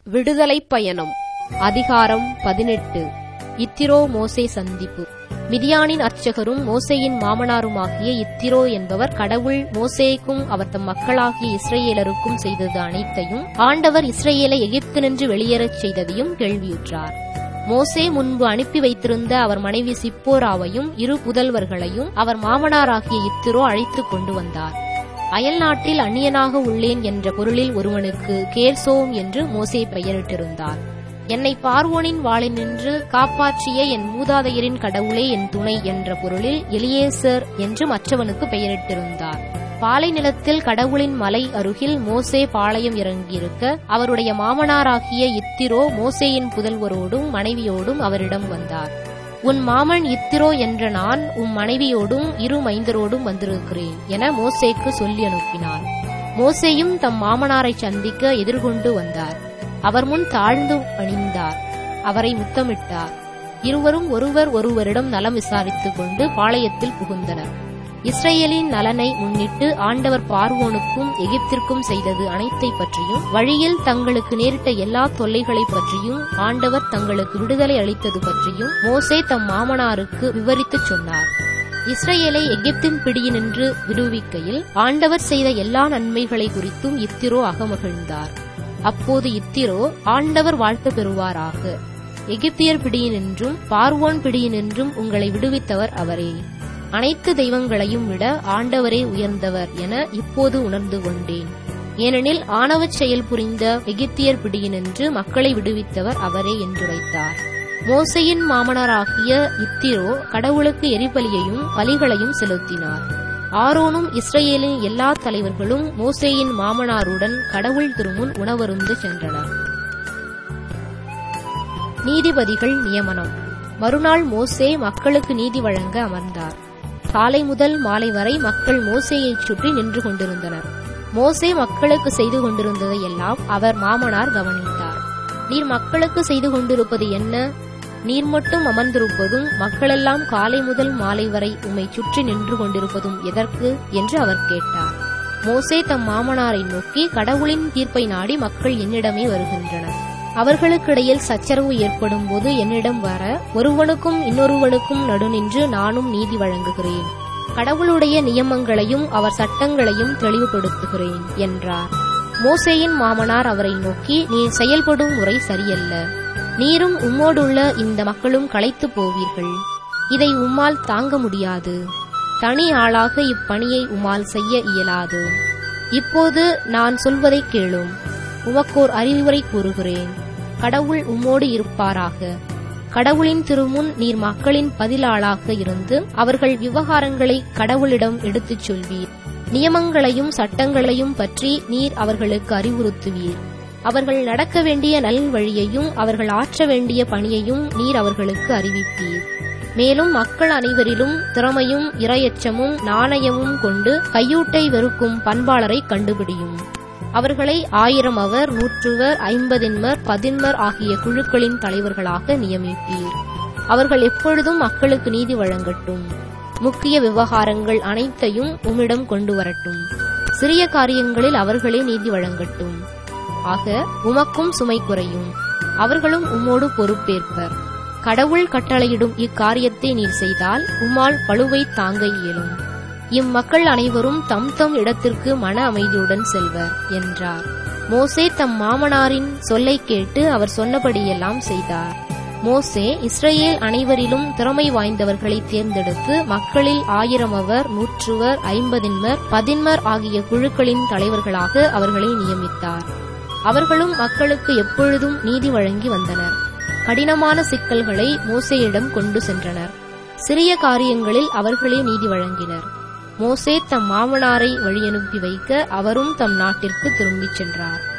விடுதலைப் பயணம் அதிகாரம் பதினெட்டு இத்திரோ மோசே சந்திப்பு மிதியானின் அர்ச்சகரும் மோசேயின் மாமனாருமாகிய இத்திரோ என்பவர் கடவுள் மோசேக்கும் அவர் தம் மக்களாகிய இஸ்ரேலருக்கும் செய்தது அனைத்தையும் ஆண்டவர் இஸ்ரேலை எகிப்தினின்று வெளியேறச் செய்ததையும் கேள்வியுற்றார் மோசே முன்பு அனுப்பி வைத்திருந்த அவர் மனைவி சிப்போராவையும் இரு புதல்வர்களையும் அவர் மாமனாராகிய இத்திரோ அழைத்துக் கொண்டு வந்தார் அயல் நாட்டில் அந்நியனாக உள்ளேன் என்ற பொருளில் ஒருவனுக்கு கேர்சோம் என்று மோசே பெயரிட்டிருந்தார் என்னை பார்வோனின் வாளினின்று காப்பாற்றிய என் மூதாதையரின் கடவுளே என் துணை என்ற பொருளில் எலியேசர் என்று மற்றவனுக்கு பெயரிட்டிருந்தார் பாலை நிலத்தில் கடவுளின் மலை அருகில் மோசே பாளையம் இறங்கியிருக்க அவருடைய மாமனாராகிய இத்திரோ மோசேயின் புதல்வரோடும் மனைவியோடும் அவரிடம் வந்தார் உன் மாமன் இத்திரோ என்ற நான் உன் மனைவியோடும் இரு மைந்தரோடும் வந்திருக்கிறேன் என மோசேக்கு சொல்லி அனுப்பினார் மோசேயும் தம் மாமனாரை சந்திக்க எதிர்கொண்டு வந்தார் அவர் முன் தாழ்ந்து பணிந்தார் அவரை முத்தமிட்டார் இருவரும் ஒருவர் ஒருவரிடம் நலம் விசாரித்துக் கொண்டு பாளையத்தில் புகுந்தனர் இஸ்ரேலின் நலனை முன்னிட்டு ஆண்டவர் பார்வோனுக்கும் எகிப்திற்கும் செய்தது அனைத்தை பற்றியும் வழியில் தங்களுக்கு நேரிட்ட எல்லா தொல்லைகளை பற்றியும் ஆண்டவர் தங்களுக்கு விடுதலை அளித்தது பற்றியும் மோசே தம் மாமனாருக்கு விவரித்துச் சொன்னார் இஸ்ரேலை எகிப்தின் பிடியினின்று விடுவிக்கையில் ஆண்டவர் செய்த எல்லா நன்மைகளை குறித்தும் இத்திரோ அகமகிழ்ந்தார் அப்போது இத்திரோ ஆண்டவர் வாழ்த்து பெறுவாராக எகிப்தியர் பிடியினின்றும் பார்வோன் பிடியினின்றும் உங்களை விடுவித்தவர் அவரே அனைத்து தெய்வங்களையும் விட ஆண்டவரே உயர்ந்தவர் என இப்போது உணர்ந்து கொண்டேன் ஏனெனில் ஆணவச் செயல் புரிந்த எகிப்தியர் பிடியினின்று மக்களை விடுவித்தவர் அவரே என்றுரைத்தார் மோசையின் மாமனாராகிய இத்திரோ கடவுளுக்கு எரிபலியையும் பலிகளையும் செலுத்தினார் ஆரோனும் இஸ்ரேலின் எல்லா தலைவர்களும் மோசேயின் மாமனாருடன் கடவுள் திருமுன் உணவருந்து சென்றனர் நீதிபதிகள் நியமனம் மறுநாள் மோசே மக்களுக்கு நீதி வழங்க அமர்ந்தார் காலை முதல் மாலை வரை மக்கள் மோசேயைச் சுற்றி நின்று கொண்டிருந்தனர் மோசே மக்களுக்கு செய்து கொண்டிருந்ததை எல்லாம் அவர் மாமனார் கவனித்தார் நீர் மக்களுக்கு செய்து கொண்டிருப்பது என்ன நீர் மட்டும் அமர்ந்திருப்பதும் மக்களெல்லாம் காலை முதல் மாலை வரை உம்மை சுற்றி நின்று கொண்டிருப்பதும் எதற்கு என்று அவர் கேட்டார் மோசே தம் மாமனாரை நோக்கி கடவுளின் தீர்ப்பை நாடி மக்கள் என்னிடமே வருகின்றனர் அவர்களுக்கிடையில் சச்சரவு ஏற்படும் போது என்னிடம் வர ஒருவனுக்கும் இன்னொருவனுக்கும் நடுநின்று நானும் நீதி வழங்குகிறேன் கடவுளுடைய நியமங்களையும் அவர் சட்டங்களையும் தெளிவுபடுத்துகிறேன் என்றார் மோசேயின் மாமனார் அவரை நோக்கி நீர் செயல்படும் முறை சரியல்ல நீரும் உம்மோடுள்ள இந்த மக்களும் களைத்து போவீர்கள் இதை உம்மால் தாங்க முடியாது தனி ஆளாக இப்பணியை உம்மால் செய்ய இயலாது இப்போது நான் சொல்வதை கேளும் உமக்கோர் அறிவுரை கூறுகிறேன் கடவுள் உம்மோடு இருப்பாராக கடவுளின் திருமுன் நீர் மக்களின் பதிலாளாக இருந்து அவர்கள் விவகாரங்களை கடவுளிடம் எடுத்துச் சொல்வீர் நியமங்களையும் சட்டங்களையும் பற்றி நீர் அவர்களுக்கு அறிவுறுத்துவீர் அவர்கள் நடக்க வேண்டிய நல் வழியையும் அவர்கள் ஆற்ற வேண்டிய பணியையும் நீர் அவர்களுக்கு அறிவிப்பீர் மேலும் மக்கள் அனைவரிலும் திறமையும் இரையச்சமும் நாணயமும் கொண்டு கையூட்டை வெறுக்கும் பண்பாளரை கண்டுபிடியும் அவர்களை ஆயிரம் அவர் நூற்றுவர் ஐம்பதின்மர் பதின்மர் ஆகிய குழுக்களின் தலைவர்களாக நியமிப்பீர் அவர்கள் எப்பொழுதும் மக்களுக்கு நீதி வழங்கட்டும் முக்கிய விவகாரங்கள் அனைத்தையும் உம்மிடம் கொண்டு வரட்டும் சிறிய காரியங்களில் அவர்களே நீதி வழங்கட்டும் ஆக உமக்கும் சுமை குறையும் அவர்களும் உம்மோடு பொறுப்பேற்பர் கடவுள் கட்டளையிடும் இக்காரியத்தை நீர் செய்தால் உம்மால் பழுவை தாங்க இயலும் இம்மக்கள் அனைவரும் தம் தம் இடத்திற்கு மன அமைதியுடன் செல்வர் என்றார் மோசே தம் மாமனாரின் சொல்லை கேட்டு அவர் சொன்னபடியெல்லாம் செய்தார் மோசே இஸ்ரேல் அனைவரிலும் திறமை வாய்ந்தவர்களை தேர்ந்தெடுத்து மக்களில் ஆயிரம் அவர் நூற்றுவர் ஐம்பதின்மர் பதின்மர் ஆகிய குழுக்களின் தலைவர்களாக அவர்களை நியமித்தார் அவர்களும் மக்களுக்கு எப்பொழுதும் நீதி வழங்கி வந்தனர் கடினமான சிக்கல்களை மோசேயிடம் கொண்டு சென்றனர் சிறிய காரியங்களில் அவர்களே நீதி வழங்கினர் மோசே தம் மாமனாரை வழியனுப்பி வைக்க அவரும் தம் நாட்டிற்கு திரும்பிச் சென்றார்